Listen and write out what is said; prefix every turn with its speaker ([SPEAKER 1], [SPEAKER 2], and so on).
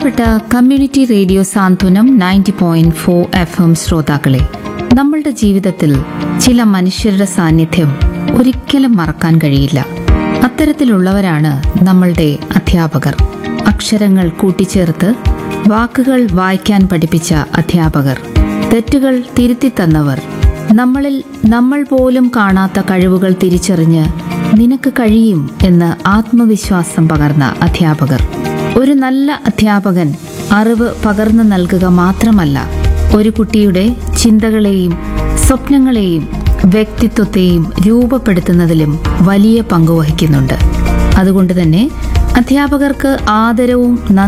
[SPEAKER 1] പ്രിയപ്പെട്ട community radio Santhwanam ninety point four F M ശ്രോതാക്കളെ നമ്മളുടെ ജീവിതത്തിൽ ചില മനുഷ്യരുടെ സാന്നിധ്യം ഒരിക്കലും മറക്കാൻ കഴിയില്ല അത്തരത്തിലുള്ളവരാണ് നമ്മളുടെ അധ്യാപകർ അക്ഷരങ്ങൾ കൂട്ടിച്ചേർത്ത് വാക്കുകൾ വായിക്കാൻ പഠിപ്പിച്ച അധ്യാപകർ തെറ്റുകൾ തിരുത്തി തന്നവർ നമ്മളിൽ നമ്മൾ പോലും കാണാത്ത കഴിവുകൾ തിരിച്ചറിഞ്ഞ് നിനക്ക് കഴിയും എന്ന് ആത്മവിശ്വാസം പകർന്ന അധ്യാപകർ ഒരു നല്ല അധ്യാപകൻ അറിവ് പകർന്നു നൽകുക മാത്രമല്ല ഒരു കുട്ടിയുടെ ചിന്തകളെയും സ്വപ്നങ്ങളെയും വ്യക്തിത്വത്തെയും രൂപപ്പെടുത്തുന്നതിലും വലിയ പങ്കുവഹിക്കുന്നുണ്ട് അതുകൊണ്ട് തന്നെ അധ്യാപകർക്ക് ആദരവും